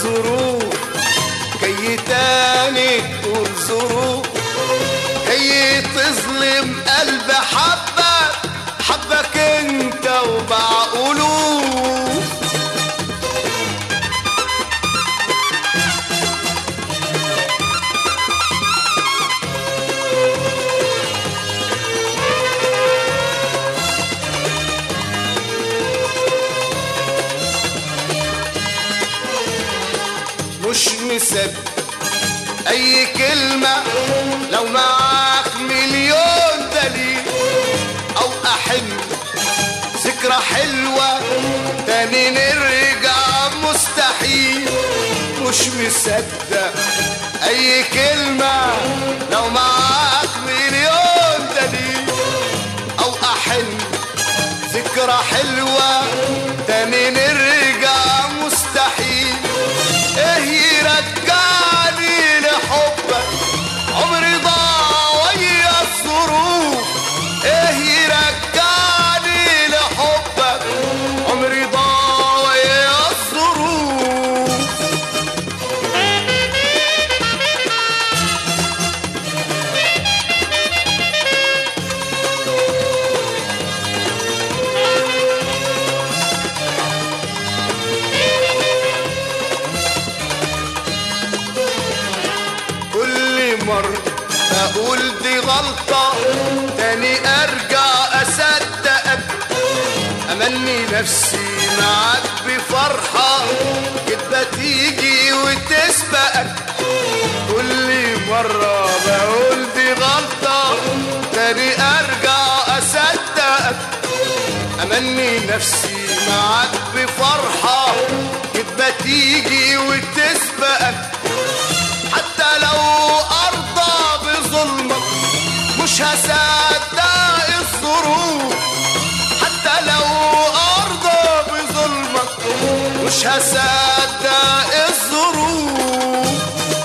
الظروف جاي تاني تقول ظروف جاي تظلم قلب حبك حبك انت وبعقولوه مش مصدق اي كلمة لو معاك مليون دليل او احن ذكرى حلوة تاني نرجع مستحيل مش مصدق اي كلمة لو معاك مليون دليل او احن ذكرى حلوة تاني نرجع مستحيل ايه يرجعني لحبك عمري ضاع ويا الظروف ايه يرجعني لحبك عمري ضاع ويا الظروف كل مرة أقول دي غلطة تاني أرجع أصدقك أمني نفسي معاك بفرحة كدبة تيجي وتسبقك كل مرة بقول دي غلطة تاني أرجع أصدقك أمني نفسي معاك بفرحة كدبة تيجي وتسبقك حتى لو أرضى بظلمك مش هصدق الظروف حتى لو أرضى بظلمك مش هصدق الظروف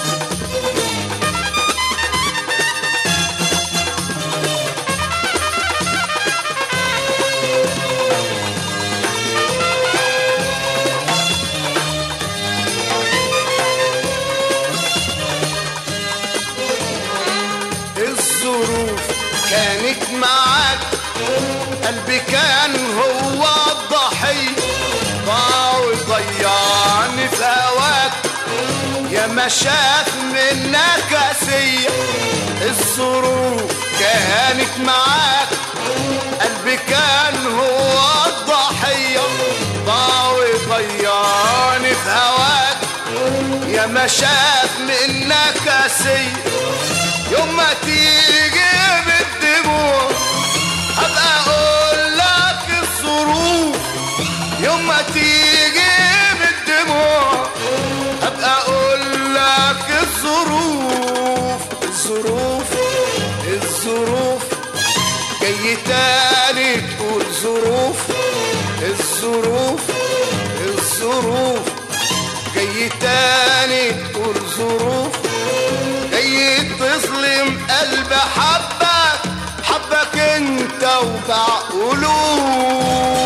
الظروف كانت معاك قلبي كان هو الضحية ضاع وضيعني في هواك يا ما شاف منك أسية الظروف كانت معاك قلبي كان هو الضحية ضاع وضيعني في هواك يا ما شاف منك أسية يوم ما تيجي بالدموع هبقى اقول لك الظروف يوم ما تيجي بالدموع هبقى اقول لك الظروف الظروف الظروف جاي تاني تقول ظروف الظروف الظروف جاي تاني تقول ظروف جاي تظلم قلب حبك حبك انت وبعقولوه